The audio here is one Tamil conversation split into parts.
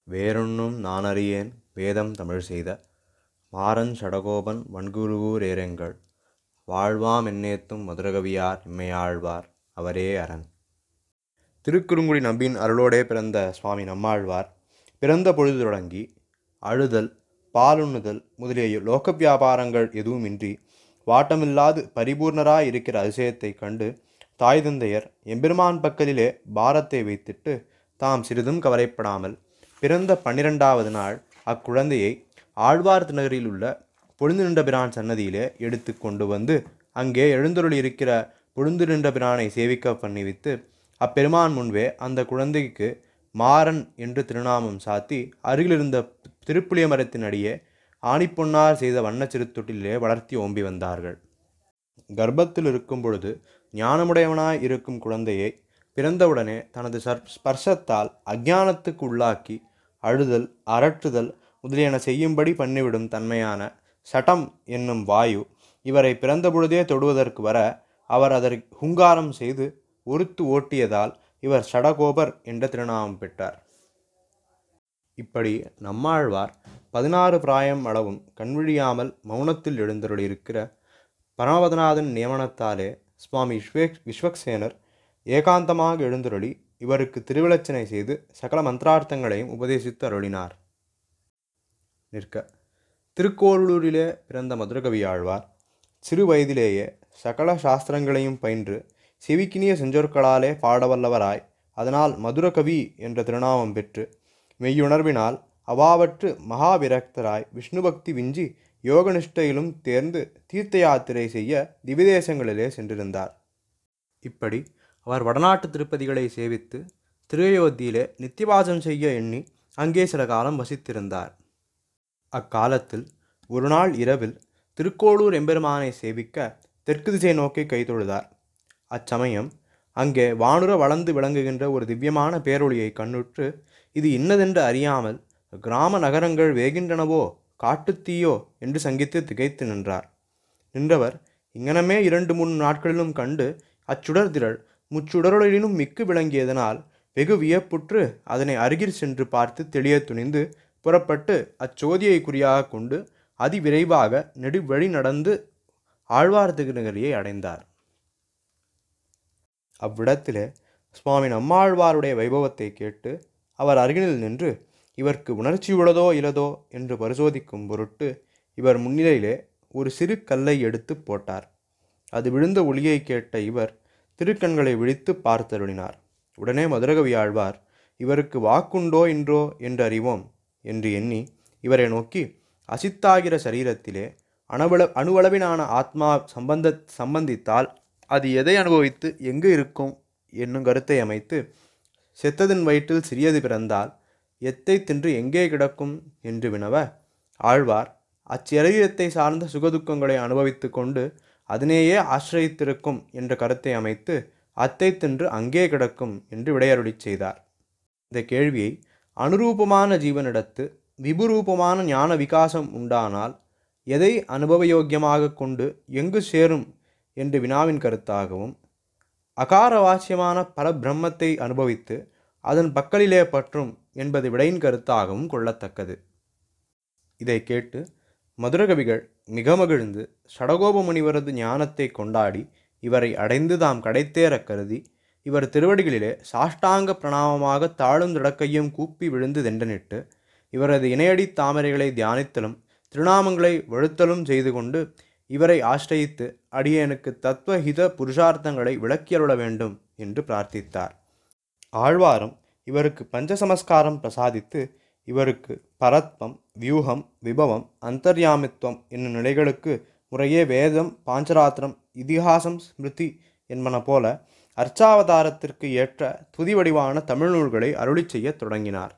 வேறொன்னும் நானறியேன் வேதம் தமிழ் செய்த மாறன் சடகோபன் வன்குருகூர் ஏரெங்கள் வாழ்வாம் என்னேத்தும் மதுரகவியார் இம்மையாழ்வார் அவரே அரண் திருக்குறுங்குடி நம்பியின் அருளோடே பிறந்த சுவாமி நம்மாழ்வார் பிறந்த பொழுது தொடங்கி அழுதல் பாலுண்ணுதல் முதலிய லோக வியாபாரங்கள் எதுவுமின்றி வாட்டமில்லாது பரிபூர்ணராய் இருக்கிற அதிசயத்தைக் கண்டு தாய் தந்தையர் எம்பெருமான் பக்கலிலே பாரத்தை வைத்திட்டு தாம் சிறிதும் கவலைப்படாமல் பிறந்த பன்னிரெண்டாவது நாள் அக்குழந்தையை ஆழ்வார் நகரில் உள்ள பொழுது நின்ற பிரான் சன்னதியிலே எடுத்து கொண்டு வந்து அங்கே எழுந்தருளி இருக்கிற பொழுது நின்ற பிரானை சேவிக்க பண்ணிவித்து அப்பெருமான் முன்பே அந்த குழந்தைக்கு மாறன் என்று திருநாமம் சாத்தி அருகிலிருந்த திருப்புளிய மரத்தின் அடியே ஆணிப்பொன்னார் செய்த வண்ணச் சிறுத்தொட்டிலே வளர்த்தி ஓம்பி வந்தார்கள் கர்ப்பத்தில் இருக்கும் பொழுது ஞானமுடையவனாய் இருக்கும் குழந்தையை பிறந்தவுடனே தனது சர் ஸ்பர்சத்தால் அஞ்ஞானத்துக்கு உள்ளாக்கி அழுதல் அரற்றுதல் முதலியன செய்யும்படி பண்ணிவிடும் தன்மையான சட்டம் என்னும் வாயு இவரை பிறந்தபொழுதே தொடுவதற்கு வர அவர் அதை ஹுங்காரம் செய்து ஒருத்து ஓட்டியதால் இவர் சடகோபர் என்ற திருநாமம் பெற்றார் இப்படி நம்மாழ்வார் பதினாறு பிராயம் அளவும் கண்விழியாமல் மௌனத்தில் எழுந்தருளியிருக்கிற பரமபதநாதன் நியமனத்தாலே சுவாமி விஸ்வே விஸ்வக்சேனர் ஏகாந்தமாக எழுந்தருளி இவருக்கு திருவிளச்சனை செய்து சகல மந்திரார்த்தங்களையும் உபதேசித்து அருளினார் நிற்க திருக்கோளூரிலே பிறந்த மதுரகவி ஆழ்வார் சிறு வயதிலேயே சகல சாஸ்திரங்களையும் பயின்று செவிக்கினிய செஞ்சொற்களாலே பாடவல்லவராய் அதனால் மதுரகவி என்ற திருநாமம் பெற்று மெய்யுணர்வினால் அவாவற்று மகாவிரக்தராய் விஷ்ணு பக்தி விஞ்சி யோகனிஷ்டையிலும் தேர்ந்து தீர்த்த யாத்திரை செய்ய திவிதேசங்களிலே சென்றிருந்தார் இப்படி அவர் வடநாட்டு திருப்பதிகளை சேவித்து திருஅயோத்தியிலே நித்தியவாசம் செய்ய எண்ணி அங்கே சில காலம் வசித்திருந்தார் அக்காலத்தில் ஒரு நாள் இரவில் திருக்கோளூர் எம்பெருமானை சேவிக்க தெற்கு திசை நோக்கி கைதொழுதார் அச்சமயம் அங்கே வானுர வளர்ந்து விளங்குகின்ற ஒரு திவ்யமான பேரொளியை கண்ணுற்று இது இன்னதென்று அறியாமல் கிராம நகரங்கள் வேகின்றனவோ காட்டுத்தீயோ என்று சங்கித்து திகைத்து நின்றார் நின்றவர் இங்கனமே இரண்டு மூன்று நாட்களிலும் கண்டு அச்சுடர் திரள் முச்சுடரொழினும் மிக்கு விளங்கியதனால் வெகு வியப்புற்று அதனை அருகில் சென்று பார்த்து தெளிய துணிந்து புறப்பட்டு அச்சோதியை குறியாக கொண்டு அதிவிரைவாக நெடுவழி நடந்து ஆழ்வார் திருநகரியை அடைந்தார் அவ்விடத்திலே சுவாமி நம்மாழ்வாருடைய வைபவத்தை கேட்டு அவர் அருகினில் நின்று இவருக்கு உணர்ச்சி உள்ளதோ இல்லதோ என்று பரிசோதிக்கும் பொருட்டு இவர் முன்னிலையிலே ஒரு சிறு கல்லை எடுத்து போட்டார் அது விழுந்த ஒளியை கேட்ட இவர் திருக்கண்களை விழித்து பார்த்தருளினார் உடனே மதுரகவி ஆழ்வார் இவருக்கு வாக்குண்டோ இன்றோ என்று அறிவோம் என்று எண்ணி இவரை நோக்கி அசித்தாகிற சரீரத்திலே அணுவள அணுவளவிலான ஆத்மா சம்பந்த சம்பந்தித்தால் அது எதை அனுபவித்து எங்கு இருக்கும் என்னும் கருத்தை அமைத்து செத்ததின் வயிற்றில் சிறியது பிறந்தால் எத்தை தின்று எங்கே கிடக்கும் என்று வினவ ஆழ்வார் அச்சரீரத்தை சார்ந்த சுகதுக்கங்களை அனுபவித்து கொண்டு அதனேயே ஆசிரயித்திருக்கும் என்ற கருத்தை அமைத்து அத்தை தின்று அங்கே கிடக்கும் என்று விடையருளிச் செய்தார் இந்த கேள்வியை அனுரூபமான ஜீவனிடத்து விபுரூபமான ஞான விகாசம் உண்டானால் எதை அனுபவயோக்கியமாக கொண்டு எங்கு சேரும் என்று வினாவின் கருத்தாகவும் அகாரவாசியமான பரபிரம்மத்தை அனுபவித்து அதன் பக்கலிலே பற்றும் என்பது விடையின் கருத்தாகவும் கொள்ளத்தக்கது இதை கேட்டு மதுரகவிகள் மிக மகிழ்ந்து சடகோப முனிவரது ஞானத்தை கொண்டாடி இவரை அடைந்து தாம் கடைத்தேற கருதி இவர் திருவடிகளிலே சாஷ்டாங்க பிரணாமமாக தாழும் திடக்கையும் கூப்பி விழுந்து தெண்டனிட்டு இவரது இணையடி தாமரைகளை தியானித்தலும் திருநாமங்களை வழுத்தலும் செய்து கொண்டு இவரை ஆசிரயித்து அடியேனுக்கு தத்துவஹித புருஷார்த்தங்களை விளக்கியருள வேண்டும் என்று பிரார்த்தித்தார் ஆழ்வாரும் இவருக்கு பஞ்சசமஸ்காரம் பிரசாதித்து இவருக்கு பரத்வம் வியூகம் விபவம் அந்தர்யாமித்துவம் என்னும் நிலைகளுக்கு முறையே வேதம் பாஞ்சராத்திரம் இதிகாசம் ஸ்மிருதி என்பன போல அர்ச்சாவதாரத்திற்கு ஏற்ற துதி வடிவான தமிழ் நூல்களை அருளி செய்யத் தொடங்கினார்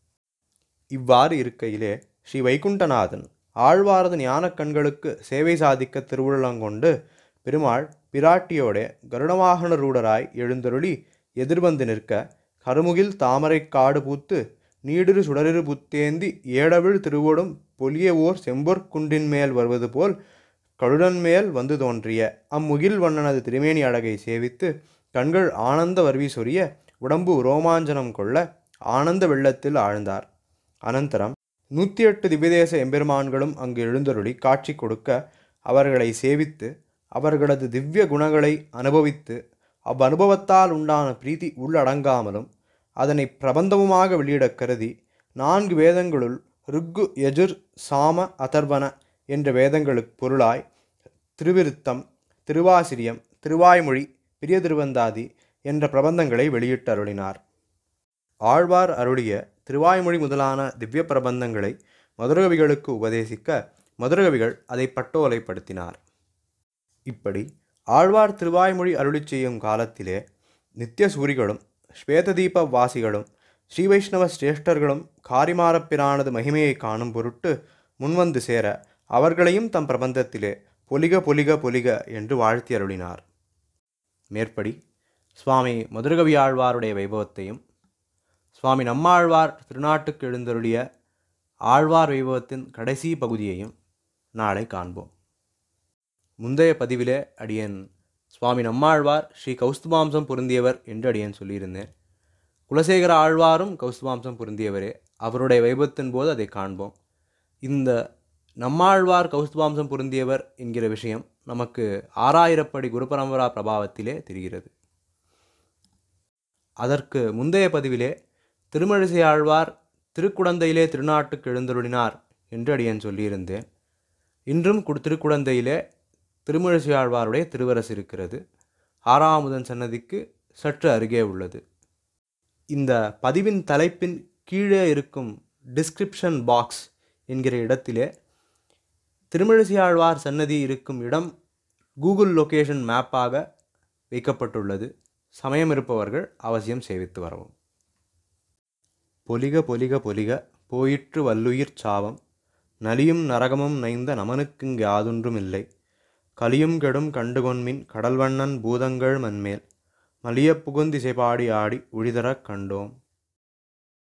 இவ்வாறு இருக்கையிலே ஸ்ரீ வைகுண்டநாதன் ஆழ்வாரது ஞானக் கண்களுக்கு சேவை சாதிக்க திருவுள்ளங்கொண்டு பெருமாள் பிராட்டியோட கருடவாகன ரூடராய் எழுந்தருளி எதிர்வந்து நிற்க கருமுகில் தாமரை காடு பூத்து நீடிரு சுடரிரு புத்தேந்தி ஏடவிழ் திருவோடும் பொலிய ஓர் செம்பொற் குன்றின் மேல் வருவது போல் கழுடன் மேல் வந்து தோன்றிய அம்முகில் வண்ணனது திருமேனி அழகை சேவித்து கண்கள் ஆனந்த வர்வி சொரிய உடம்பு ரோமாஞ்சனம் கொள்ள ஆனந்த வெள்ளத்தில் ஆழ்ந்தார் அனந்தரம் நூற்றி எட்டு திவ்யதேச எம்பெருமான்களும் அங்கு எழுந்தருளி காட்சி கொடுக்க அவர்களை சேவித்து அவர்களது திவ்ய குணங்களை அனுபவித்து அவ்வனுபவத்தால் உண்டான பிரீத்தி உள்ளடங்காமலும் அதனை பிரபந்தமுமாக வெளியிடக் கருதி நான்கு வேதங்களுள் ருக்கு யஜுர் சாம அதர்வன என்ற வேதங்களுக்கு பொருளாய் திருவிருத்தம் திருவாசிரியம் திருவாய்மொழி பிரிய திருவந்தாதி என்ற பிரபந்தங்களை வெளியிட்டு அருளினார் ஆழ்வார் அருளிய திருவாய்மொழி முதலான திவ்ய பிரபந்தங்களை மதுரகவிகளுக்கு உபதேசிக்க மதுரகவிகள் அதை பட்டோலைப்படுத்தினார் இப்படி ஆழ்வார் திருவாய்மொழி அருளிச் செய்யும் காலத்திலே நித்திய சூரிகளும் ஸ்வேததீப வாசிகளும் ஸ்ரீ வைஷ்ணவ சிரேஷ்டர்களும் காரிமாரப்பிரானது மகிமையை காணும் பொருட்டு முன்வந்து சேர அவர்களையும் தம் பிரபந்தத்திலே பொலிக பொலிக பொலிக என்று வாழ்த்தி அருளினார் மேற்படி சுவாமி மதுரகவி ஆழ்வாருடைய வைபவத்தையும் சுவாமி நம்மாழ்வார் திருநாட்டுக்கு எழுந்தருளிய ஆழ்வார் வைபவத்தின் கடைசி பகுதியையும் நாளை காண்போம் முந்தைய பதிவிலே அடியன் சுவாமி நம்மாழ்வார் ஸ்ரீ கௌஸ்துபாம்சம் பொருந்தியவர் என்று அடியன் சொல்லியிருந்தேன் குலசேகர ஆழ்வாரும் கௌஸ்துபாம்சம் பொருந்தியவரே அவருடைய வைபவத்தின் போது அதை காண்போம் இந்த நம்மாழ்வார் கௌஸ்துபாம்சம் பொருந்தியவர் என்கிற விஷயம் நமக்கு ஆறாயிரப்படி குரு பரம்பரா பிரபாவத்திலே தெரிகிறது அதற்கு முந்தைய பதிவிலே திருமழிசை ஆழ்வார் திருக்குடந்தையிலே திருநாட்டுக்கு எழுந்தருளினார் என்று அடியன் சொல்லியிருந்தேன் இன்றும் கு திருக்குடந்தையிலே திருமழிசை ஆழ்வாருடைய திருவரசு இருக்கிறது ஆறாமுதன் சன்னதிக்கு சற்று அருகே உள்ளது இந்த பதிவின் தலைப்பின் கீழே இருக்கும் டிஸ்கிரிப்ஷன் பாக்ஸ் என்கிற இடத்திலே திருமழிசை ஆழ்வார் சன்னதி இருக்கும் இடம் கூகுள் லொகேஷன் மேப்பாக வைக்கப்பட்டுள்ளது சமயம் இருப்பவர்கள் அவசியம் சேவித்து வரவும் பொலிக பொலிக பொலிக போயிற்று வல்லுயிர் சாவம் நலியும் நரகமும் நைந்த நமனுக்குங் யாதொன்றும் இல்லை கலியும் கெடும் கண்டுகொன்மின் கடல்வண்ணன் பூதங்கள் மண்மேல் மலிய புகுந்திசைபாடி ஆடி உழிதரக் கண்டோம்